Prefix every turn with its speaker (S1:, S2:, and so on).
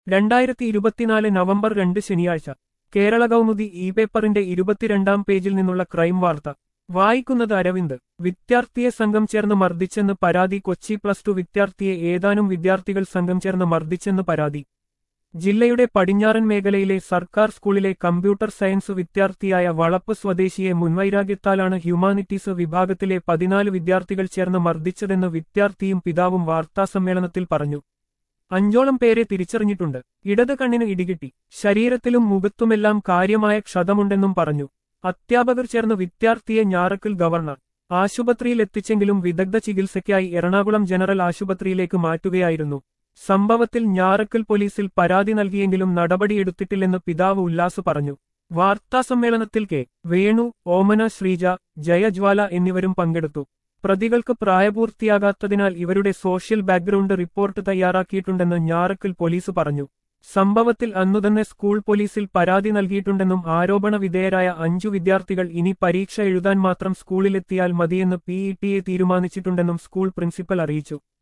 S1: രണ്ടായിരത്തി ഇരുപത്തിനാല് നവംബർ രണ്ട് ശനിയാഴ്ച കേരള കൗമുദി ഇ പേപ്പറിന്റെ ഇരുപത്തിരണ്ടാം പേജിൽ നിന്നുള്ള ക്രൈം വാർത്ത വായിക്കുന്നത് അരവിന്ദ് വിദ്യാർത്ഥിയെ സംഘം ചേർന്ന് മർദ്ദിച്ചെന്ന് പരാതി കൊച്ചി പ്ലസ് ടു വിദ്യാർത്ഥിയെ ഏതാനും വിദ്യാർത്ഥികൾ സംഘം ചേർന്ന് മർദ്ദിച്ചെന്ന് പരാതി ജില്ലയുടെ പടിഞ്ഞാറൻ മേഖലയിലെ സർക്കാർ സ്കൂളിലെ കമ്പ്യൂട്ടർ സയൻസ് വിദ്യാർത്ഥിയായ വളപ്പ് സ്വദേശിയെ മുൻവൈരാഗ്യത്താലാണ് ഹ്യൂമാനിറ്റീസ് വിഭാഗത്തിലെ പതിനാല് വിദ്യാർത്ഥികൾ ചേർന്ന് മർദ്ദിച്ചതെന്ന് വിദ്യാർത്ഥിയും പിതാവും വാർത്താസമ്മേളനത്തിൽ പറഞ്ഞു അഞ്ചോളം പേരെ തിരിച്ചറിഞ്ഞിട്ടുണ്ട് ഇടത് കണ്ണിന് ഇടികിട്ടി ശരീരത്തിലും മുഖത്തുമെല്ലാം കാര്യമായ ക്ഷതമുണ്ടെന്നും പറഞ്ഞു അധ്യാപകർ ചേർന്ന് വിദ്യാർത്ഥിയെ ഞാറക്കൽ ഗവർണർ ആശുപത്രിയിൽ എത്തിച്ചെങ്കിലും വിദഗ്ധ ചികിത്സയ്ക്കായി എറണാകുളം ജനറൽ ആശുപത്രിയിലേക്ക് മാറ്റുകയായിരുന്നു സംഭവത്തിൽ ഞാറക്കൽ പോലീസിൽ പരാതി നൽകിയെങ്കിലും നടപടിയെടുത്തിട്ടില്ലെന്ന് പിതാവ് ഉല്ലാസ് പറഞ്ഞു വാർത്താസമ്മേളനത്തിൽ കെ വേണു ഓമന ശ്രീജ ജയജ്വാല എന്നിവരും പങ്കെടുത്തു പ്രതികൾക്ക് പ്രായപൂർത്തിയാകാത്തതിനാൽ ഇവരുടെ സോഷ്യൽ ബാക്ക്ഗ്രൗണ്ട് റിപ്പോർട്ട് തയ്യാറാക്കിയിട്ടുണ്ടെന്ന് ഞാറക്കൽ പോലീസ് പറഞ്ഞു സംഭവത്തിൽ അന്നുതന്നെ സ്കൂൾ പോലീസിൽ പരാതി നൽകിയിട്ടുണ്ടെന്നും ആരോപണ വിധേയരായ അഞ്ചു വിദ്യാർത്ഥികൾ ഇനി പരീക്ഷ എഴുതാൻ മാത്രം സ്കൂളിലെത്തിയാൽ മതിയെന്ന് പിഇടിഎ തീരുമാനിച്ചിട്ടുണ്ടെന്നും സ്കൂൾ പ്രിൻസിപ്പൽ അറിയിച്ചു